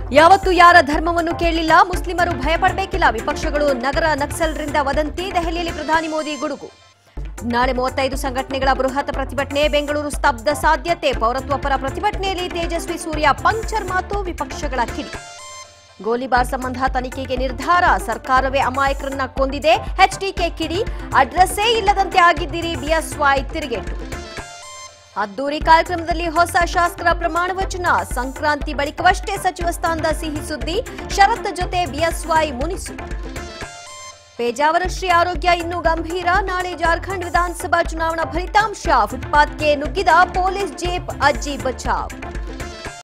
ಯಾವತ್ತೂ ಯಾರ ಧರ್ಮವನ್ನು ಕೇಳಲಿಲ್ಲ ಮುಸ್ಲಿಮರು ಭಯಪಡಬೇಕಿಲ್ಲ ವಿಪಕ್ಷಗಳು ನಗರ ನಕ್ಸಲರಿಂದ ವದಂತಿ ದೆಹಲಿಯಲ್ಲಿ ಪ್ರಧಾನಿ ಮೋದಿ ಗುಡುಗು ನಾಳೆ ಮೂವತ್ತೈದು ಸಂಘಟನೆಗಳ ಬೃಹತ್ ಪ್ರತಿಭಟನೆ ಬೆಂಗಳೂರು ಸ್ತಬ್ಧ ಸಾಧ್ಯತೆ ಪೌರತ್ವ ಪರ ಪ್ರತಿಭಟನೆಯಲ್ಲಿ ತೇಜಸ್ವಿ ಸೂರ್ಯ ಪಂಕ್ಚರ್ ಮಾತು ವಿಪಕ್ಷಗಳ ಕಿಡಿ ಗೋಲಿಬಾರ್ ಸಂಬಂಧ ತನಿಖೆಗೆ ನಿರ್ಧಾರ ಸರ್ಕಾರವೇ ಅಮಾಯಕರನ್ನ ಕೊಂದಿದೆ ಎಚ್ಡಿಕೆ ಕಿಡಿ ಅಡ್ರೆಸ್ಸೇ ಇಲ್ಲದಂತೆ ಆಗಿದ್ದೀರಿ ಬಿಎಸ್ವೈ ತಿರುಗೇಟು ಅದ್ದೂರಿ ಕಾರ್ಯಕ್ರಮದಲ್ಲಿ ಹೊಸ ಶಾಸಕರ ಪ್ರಮಾಣ ವಚನ ಸಂಕ್ರಾಂತಿ ಬಳಿಕವಷ್ಟೇ ಸಚಿವ ಸ್ಥಾನದ ಸಿಹಿ ಸುದ್ದಿ ಶರತ್ ಜೊತೆ ಬಿಎಸ್ವೈ ಮುನಿಸು ಪೇಜಾವರ ಶ್ರೀ ಆರೋಗ್ಯ ಇನ್ನೂ ಗಂಭೀರ ನಾಳೆ ಜಾರ್ಖಂಡ್ ವಿಧಾನಸಭಾ ಚುನಾವಣಾ ಫಲಿತಾಂಶ ಫುಟ್ಪಾತ್ಗೆ ನುಗ್ಗಿದ ಪೊಲೀಸ್ ಜೀಪ್ ಅಜ್ಜಿ ಬಚಾವ್